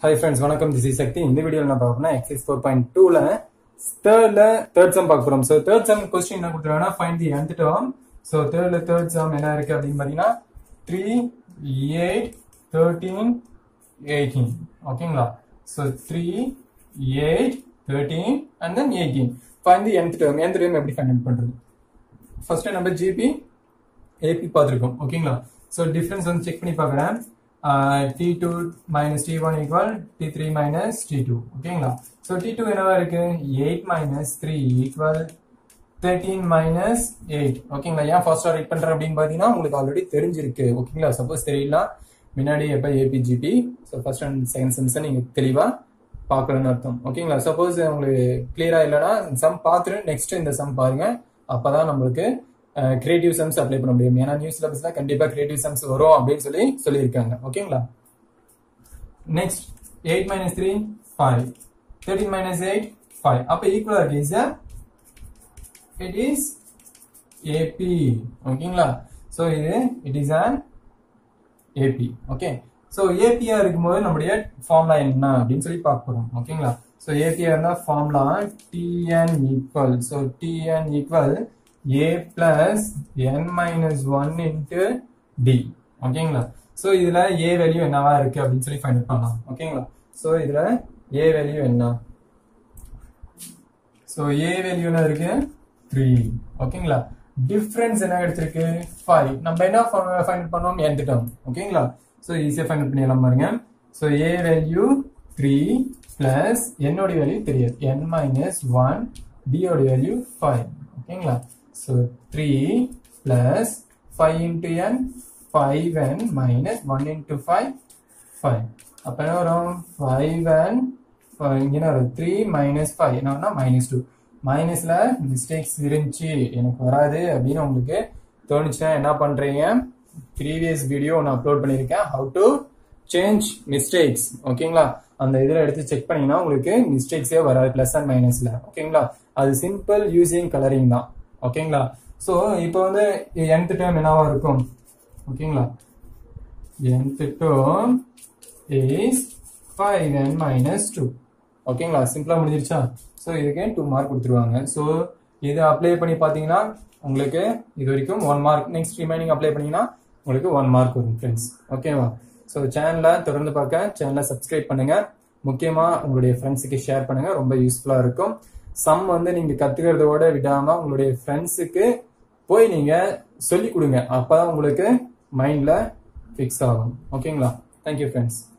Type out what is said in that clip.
hi friends வணக்கம் this is Sakthi இந்த வீடியோவில் நான் பார்க்கணும்னா எக்ஸைஸ் ஃபோர் பாயிண்ட் டூல தேர்ட்ல தேர்ட் சம் பார்க்க போறோம் ஸோ தேர்ட் சம் கொஸ்டின் என்ன கொடுத்துருக்காங்கன்னா find the nth term so தேர்ட்ல தேர்ட் சம் என்ன இருக்கு அப்படின்னு பார்த்தீங்கன்னா த்ரீ எயிட் தேர்ட்டீன் எயிட்டீன் ஓகேங்களா so three eight thirteen and then eighteen find the nth term nth term எப்படி ஃபைண்ட் பண்றது ஃபர்ஸ்ட் நம்ம ஜிபி ஏபி பார்த்துருக்கோம் ஓகேங்களா ஸோ டிஃப்ரென்ஸ் வந்து செக் பண்ணி பார்க்குறேன் T two minus T one equal T three minus T two ஓகேங்களா so T two என்னவா இருக்கு eight minus three equal thirteen minus eight ஓகேங்களா ஏன் ஃபர்ஸ்ட் ரைட் பண்றேன் அப்படின்னு பார்த்தீங்கன்னா உங்களுக்கு ஆல்ரெடி தெரிஞ்சிருக்கு ஓகேங்களா சப்போஸ் தெரியல முன்னாடி எப்போ AP GP so first and second செம்ஸை நீங்கள் தெளிவாக பார்க்கணும்னு அர்த்தம் ஓகேங்களா சப்போஸ் உங்களுக்கு கிளியரா இல்லைன்னா சம் பார்த்துட்டு நெக்ஸ்ட் இந்த சம் பாருங்க அப்பதான் நம்மளுக்கு கிரியேட்டிவ் சம்ஸ் அப்ளை பண்ண முடியும் ஏன்னா நியூ சிலபஸ்ல கண்டிப்பா கிரியேட்டிவ் சம்ஸ் வரும் அப்படின்னு சொல்லி சொல்லியிருக்காங்க ஓகேங்களா next eight minus three five thirteen minus eight five அப்போ ஈக்குவலா இருக்கு இஸ் இட் இஸ் ஏபி ஓகேங்களா ஸோ இது it is an AP okay so ஏபியா இருக்கும்போது நம்முடைய ஃபார்முலா என்ன அப்படின்னு சொல்லி பார்க்க போறோம் ஓகேங்களா ஸோ ஏபியா இருந்தால் formula T n equal so T n equal A plus N minus one into D ஓகேங்களா ஸோ இதுல ஏ வேல்யூ என்னவா இருக்கு அப்படின்னு சொல்லி ஃபைண்ட் பண்ணலாம் ஓகேங்களா ஸோ இதுல ஏ வேல்யூ என்ன ஸோ ஏ வேல்யூ என்ன இருக்கு த்ரீ ஓகேங்களா டிஃபரன்ஸ் என்ன கிடைச்சிருக்கு ஃபைவ் நம்ம என்ன ஃபைண்ட் பண்ணோம் எடுத்துட்டோம் ஓகேங்களா ஸோ ஈஸியாக ஃபைண்ட் பண்ணிடலாம் பாருங்க so A value three plus என்னோட வேல்யூ தெரியாது என் மைனஸ் ஒன் டியோட வேல்யூ ஃபைவ் ஓகேங்களா so three plus five into N five N minus one into five five அப்போ என்ன வரும் ஃபைவ் என் இங்கே என்ன வரும் த்ரீ மைனஸ் ஃபைவ் என்னன்னா மைனஸ் டூ மைனஸ்ல மிஸ்டேக்ஸ் இருந்துச்சு எனக்கு வராது அப்படின்னு உங்களுக்கு தோணுச்சுன்னா என்ன பண்றீங்க ப்ரீவியஸ் வீடியோ நான் அப்லோட் பண்ணியிருக்கேன் ஹவு டு சேஞ்ச் மிஸ்டேக்ஸ் ஓகேங்களா அந்த இதில் எடுத்து செக் பண்ணீங்கன்னா உங்களுக்கு மிஸ்டேக்ஸே வராது பிளஸ் அண்ட் மைனஸ்ல ஓகேங்களா அது சிம்பிள் யூசிங் கலரிங் தான் ஓகேங்களா ஸோ இப்போ வந்து nth டேர்ம் என்னவா இருக்கும் ஓகேங்களா nth term is five N minus two ஓகேங்களா சிம்பிளா முடிஞ்சிருச்சா ஸோ இதுக்கு டூ மார்க் கொடுத்துருவாங்க ஸோ இது அப்ளை பண்ணி பார்த்தீங்கன்னா உங்களுக்கு இது வரைக்கும் one mark next remaining apply பண்ணீங்கன்னா உங்களுக்கு ஒன் மார்க் வரும் ஃப்ரெண்ட்ஸ் ஓகேவா ஸோ சேனலை தொடர்ந்து பார்க்க சேனலை சப்ஸ்கிரைப் பண்ணுங்க முக்கியமா உங்களுடைய ஃப்ரெண்ட்ஸுக்கு ஷேர் பண்ணுங்க ரொம்ப யூஸ்ஃபுல்லா இருக்கும் சம் வந்து நீங்க கத்துக்கிறதோட விடாம உங்களுடைய ஃப்ரெண்ட்ஸுக்கு போய் நீங்க சொல்லி கொடுங்க அப்பதான் உங்களுக்கு மைண்ட்ல ஃபிக்ஸ் ஆகும் ஓகேங்களா தேங்க்யூ ஃப்ரெண்ட்ஸ்